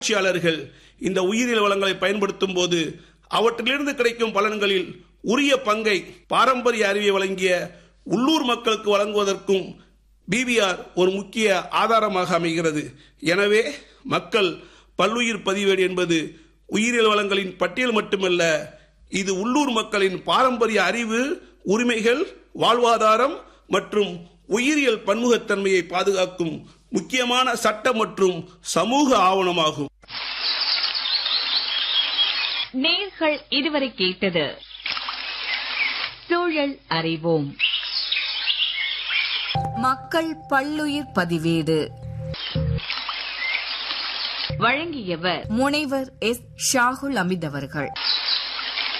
ஆட்சியாளர்கள் இந்த உயிரியல் வளங்களை பயன்படுத்தும் போது அவற்றிலிருந்து கிடைக்கும் பலன்களில் உரிய பங்கை பாரம்பரிய அறிவை வழங்கிய உள்ளூர் மக்களுக்கு வழங்குவதற்கும் பிபிஆர் ஒரு முக்கிய ஆதாரமாக அமைகிறது எனவே மக்கள் பல்லுயிர் பதிவேடு என்பது உயிரியல் வளங்களின் பட்டியல் மட்டுமல்ல இது உள்ளூர் மக்களின் பாரம்பரிய அறிவு உரிமைகள் வாழ்வாதாரம் மற்றும் உயிரியல் பன்முகத்தன்மையை பாதுகாக்கும் முக்கியமான சட்ட மற்றும் சமூக ஆவணமாகும் நேர்கள் இதுவரை கேட்டது சூழல் அறிவோம் மக்கள் பல்லுயிர் பதிவேடு வழங்கியவர் முனைவர் எஸ் ஷாகுல் அமித் அவர்கள்